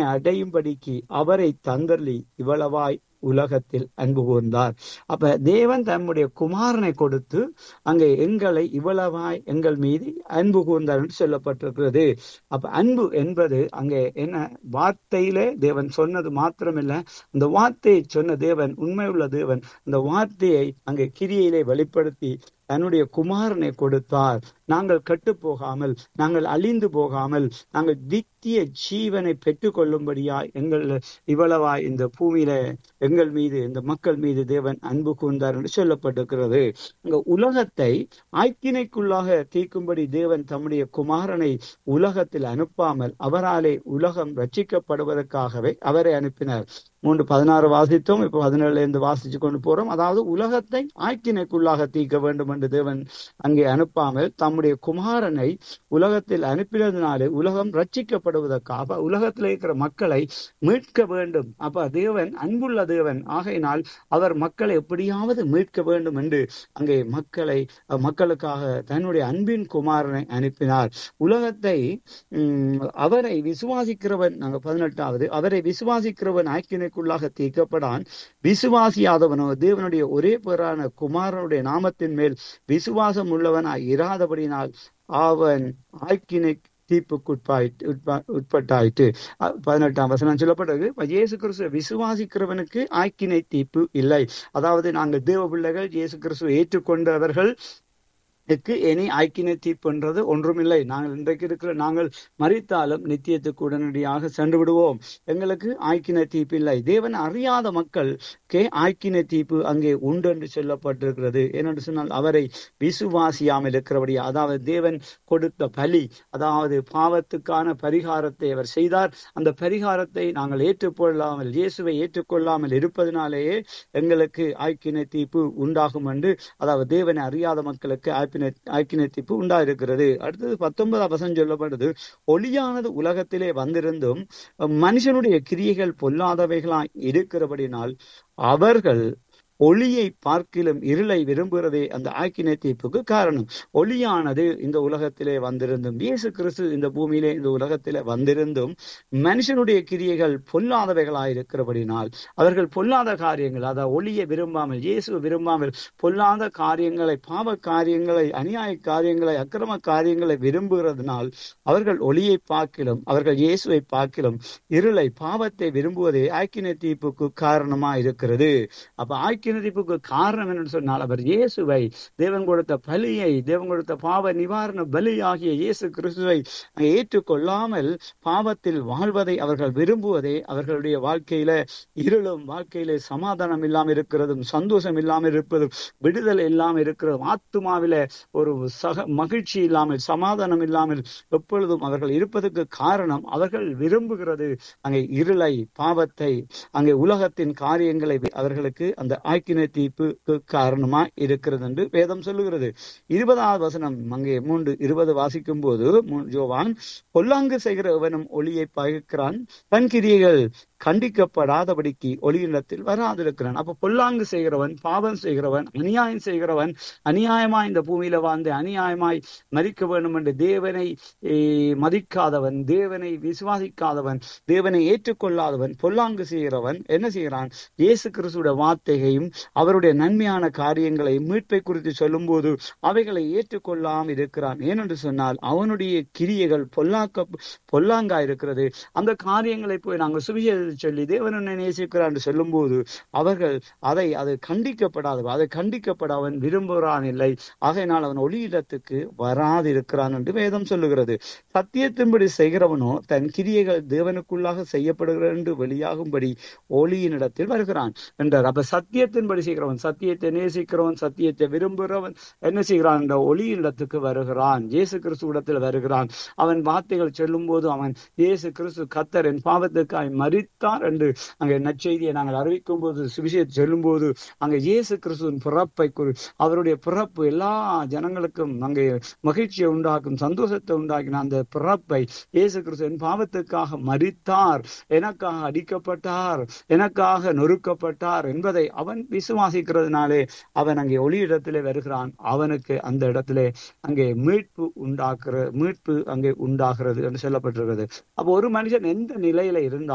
அடையும்படிக்கு அவரை தந்தள்ளி இவ்வளவாய் உலகத்தில் அன்பு கூர்ந்தார் அப்ப தேவன் தம்முடைய குமாரனை கொடுத்து அங்கே எங்களை இவ்வளவாய் எங்கள் மீது அன்பு கூர்ந்தார் என்று சொல்லப்பட்டிருக்கிறது அப்ப அன்பு என்பது அங்கே என்ன வார்த்தையிலே தேவன் சொன்னது மாத்திரமில்ல அந்த வார்த்தையை சொன்ன தேவன் உண்மையுள்ள தேவன் அந்த வார்த்தையை அங்கே கிரியையிலே வெளிப்படுத்தி தன்னுடைய குமாரனை கொடுத்தார் நாங்கள் கெட்டு போகாமல் நாங்கள் அழிந்து போகாமல் நாங்கள் நித்திய ஜீவனை பெற்றுக் கொள்ளும்படியா எங்கள் இவ்வளவா இந்த பூமியில எங்கள் மீது இந்த மக்கள் மீது தேவன் அன்பு கூர்ந்தார் என்று சொல்லப்பட்டிருக்கிறது அங்க உலகத்தை ஆய்க்கினைக்குள்ளாக தீர்க்கும்படி தேவன் தம்முடைய குமாரனை உலகத்தில் அனுப்பாமல் அவராலே உலகம் ரட்சிக்கப்படுவதற்காகவே அவரை அனுப்பினார் மூன்று பதினாறு வாசித்தோம் இப்ப பதினேழுல இருந்து வாசிச்சு கொண்டு போறோம் அதாவது உலகத்தை ஆக்கினைக்குள்ளாக தீர்க்க வேண்டும் என்று தேவன் அங்கே அனுப்பாமல் தம்முடைய குமாரனை உலகத்தில் அனுப்பினதுனாலே உலகம் ரட்சிக்கப்படுவதற்காக உலகத்தில் இருக்கிற மக்களை மீட்க வேண்டும் அப்ப தேவன் அன்புள்ள தேவன் ஆகையினால் அவர் மக்களை எப்படியாவது மீட்க வேண்டும் என்று அங்கே மக்களை மக்களுக்காக தன்னுடைய அன்பின் குமாரனை அனுப்பினார் உலகத்தை உம் அவரை விசுவாசிக்கிறவன் நாங்க பதினெட்டாவது அவரை விசுவாசிக்கிறவன் ஆக்கினைக்குள்ளாக தீர்க்கப்படான் விசுவாசியாதவனோ தேவனுடைய ஒரே பேரான குமாரனுடைய நாமத்தின் மேல் விசுவாசம் உள்ளவனாய் இராதபடினால் அவன் ஆக்கினை தீப்புக்குட்பாயிட்டு உட்பட்டாயிட்டு பதினெட்டாம் வசனம் சொல்லப்பட்டது இயேசு கிறிஸ்துவ விசுவாசிக்கிறவனுக்கு ஆக்கினை தீப்பு இல்லை அதாவது நாங்கள் தேவ பிள்ளைகள் இயேசு கிறிஸ்துவ ஏற்றுக்கொண்டவர்கள் இனி ஐக்கிய தீப்புன்றது ஒன்றுமில்லை நாங்கள் இன்றைக்கு இருக்கிற நாங்கள் மறித்தாலும் நித்தியத்துக்கு உடனடியாக சென்று விடுவோம் எங்களுக்கு ஆய்க்கின தீப்பு இல்லை தேவன் அறியாத மக்களுக்கே ஆய்க்கின தீப்பு அங்கே உண்டு என்று சொல்லப்பட்டிருக்கிறது ஏனென்று சொன்னால் அவரை விசுவாசியாமல் இருக்கிறபடி அதாவது தேவன் கொடுத்த பலி அதாவது பாவத்துக்கான பரிகாரத்தை அவர் செய்தார் அந்த பரிகாரத்தை நாங்கள் ஏற்றுக்கொள்ளாமல் இயேசுவை ஏற்றுக்கொள்ளாமல் இருப்பதனாலேயே எங்களுக்கு ஆய்க்கின தீப்பு உண்டாகும் என்று அதாவது தேவனை அறியாத மக்களுக்கு ஆக்கின தீப்பு உண்டாயிருக்கிறது அடுத்தது பத்தொன்பதாம் வசனம் சொல்லப்பட்டது ஒளியானது உலகத்திலே வந்திருந்தும் மனுஷனுடைய கிரியைகள் பொல்லாதவைகளாய் இருக்கிறபடினால் அவர்கள் ஒளியை பார்க்கிலும் இருளை விரும்புகிறதே அந்த ஆக்கினை தீர்ப்புக்கு காரணம் ஒளியானது இந்த உலகத்திலே வந்திருந்தும் இயேசு கிறிஸ்து இந்த பூமியிலே இந்த உலகத்திலே வந்திருந்தும் மனுஷனுடைய கிரியைகள் பொல்லாதவைகளாயிருக்கிறபடினால் அவர்கள் பொல்லாத காரியங்கள் அதாவது ஒளியை விரும்பாமல் இயேசு விரும்பாமல் பொல்லாத காரியங்களை பாவ காரியங்களை அநியாய காரியங்களை அக்கிரம காரியங்களை விரும்புகிறதுனால் அவர்கள் ஒளியை பார்க்கிலும் அவர்கள் இயேசுவை பார்க்கிலும் இருளை பாவத்தை விரும்புவதே ஆக்கினை தீர்ப்புக்கு காரணமா இருக்கிறது அப்ப ஆக்கி கிணறிப்புக்கு காரணம் என்னன்னு சொன்னால் அவர் இயேசுவை தேவன் கொடுத்த பலியை தேவன் கொடுத்த பாவ நிவாரண பலி ஆகிய இயேசு கிறிஸ்துவை ஏற்றுக்கொள்ளாமல் பாவத்தில் வாழ்வதை அவர்கள் விரும்புவதே அவர்களுடைய வாழ்க்கையில இருளும் வாழ்க்கையில சமாதானம் இல்லாமல் இருக்கிறதும் சந்தோஷம் இல்லாமல் இருப்பதும் விடுதலை இல்லாமல் இருக்கிறதும் ஆத்துமாவில ஒரு சக மகிழ்ச்சி இல்லாமல் சமாதானம் இல்லாமல் எப்பொழுதும் அவர்கள் இருப்பதற்கு காரணம் அவர்கள் விரும்புகிறது அங்கே இருளை பாவத்தை அங்கே உலகத்தின் காரியங்களை அவர்களுக்கு அந்த ஆக்கின தீர்ப்புக்கு காரணமா இருக்கிறது என்று வேதம் சொல்லுகிறது இருபதாவது வசனம் அங்கே மூன்று இருபது வாசிக்கும் போது ஜோவான் பொல்லாங்கு செய்கிற எவனும் ஒளியை பகிர்க்கிறான் தன் கிரியைகள் கண்டிக்கப்படாதபடிக்கு ஒளியிடத்தில் வராதிருக்கிறான் அப்ப பொல்லாங்கு செய்கிறவன் பாவம் செய்கிறவன் அநியாயம் செய்கிறவன் அநியாயமா இந்த பூமியில வாழ்ந்து அநியாயமாய் மறிக்க வேண்டும் என்று தேவனை மதிக்காதவன் தேவனை விசுவாசிக்காதவன் தேவனை ஏற்றுக்கொள்ளாதவன் பொல்லாங்கு செய்கிறவன் என்ன செய்கிறான் இயேசு கிறிஸ்துடைய வார்த்தையையும் அவருடைய நன்மையான காரியங்களை மீட்பை குறித்து சொல்லும் போது அவைகளை ஏற்றுக்கொள்ளாமல் இருக்கிறான் ஏனென்று சொன்னால் அவனுடைய கிரியைகள் பொல்லாக்க பொல்லாங்கா இருக்கிறது அந்த காரியங்களை போய் நாங்கள் சுவிசேஷ சொல்லி தேவன் உன்னை நேசிக்கிறான் என்று சொல்லும் போது அவர்கள் அதை அது கண்டிக்கப்படாத அதை கண்டிக்கப்பட அவன் விரும்புகிறான் இல்லை ஆகையினால் அவன் ஒளியிடத்துக்கு வராது இருக்கிறான் என்று வேதம் சொல்லுகிறது சத்தியத்தின்படி செய்கிறவனோ தன் கிரியைகள் தேவனுக்குள்ளாக செய்யப்படுகிற என்று வெளியாகும்படி ஒளியினிடத்தில் வருகிறான் என்றார் அப்ப சத்தியத்தின்படி செய்கிறவன் சத்தியத்தை நேசிக்கிறவன் சத்தியத்தை விரும்புகிறவன் என்ன செய்கிறான் என்ற ஒளியினிடத்துக்கு வருகிறான் இயேசு கிறிஸ்து இடத்தில் வருகிறான் அவன் வார்த்தைகள் சொல்லும் போது அவன் இயேசு கிறிஸ்து கத்தர் என் பாவத்துக்காய் மறித்தார் என்று அங்கே நற்செய்தியை நாங்கள் அறிவிக்கும் போது சுவிசேஷத்தை சொல்லும் போது அங்கே இயேசு கிறிஸ்துவின் பிறப்பை குறி அவருடைய பிறப்பு எல்லா ஜனங்களுக்கும் அங்கே மகிழ்ச்சியை உண்டாக்கும் சந்தோஷத்தை உண்டாக்கின அந்த பிறப்பை இயேசு கிறிஸ்து என் பாவத்துக்காக மறித்தார் எனக்காக அடிக்கப்பட்டார் எனக்காக நொறுக்கப்பட்டார் என்பதை அவன் விசுவாசிக்கிறதுனாலே அவன் அங்கே ஒளியிடத்திலே வருகிறான் அவனுக்கு அந்த இடத்திலே அங்கே மீட்பு உண்டாக்குற மீட்பு அங்கே உண்டாகிறது என்று சொல்லப்பட்டிருக்கிறது அப்போ ஒரு மனுஷன் எந்த நிலையில இருந்தால்